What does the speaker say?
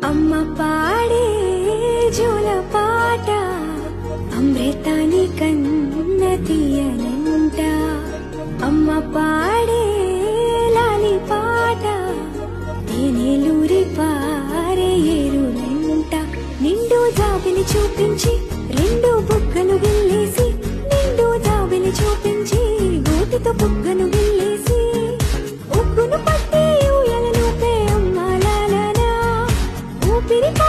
అమ్మ పాడే జోల పాట అమృతాని కన్న తీయనంట అమ్మ పాడే లాలి పాట తేనెలూరి పారే ఏరులంట నిండు జాబిలి చూపించి రెండు బుగ్గలు గిల్లేసి నిండు జాబిలి చూపించి గోటితో బుగ్గను గిల్లేసి ఉగ్గును పట్టి ఊయలను పే అమ్మ లాలనా ఊపిరి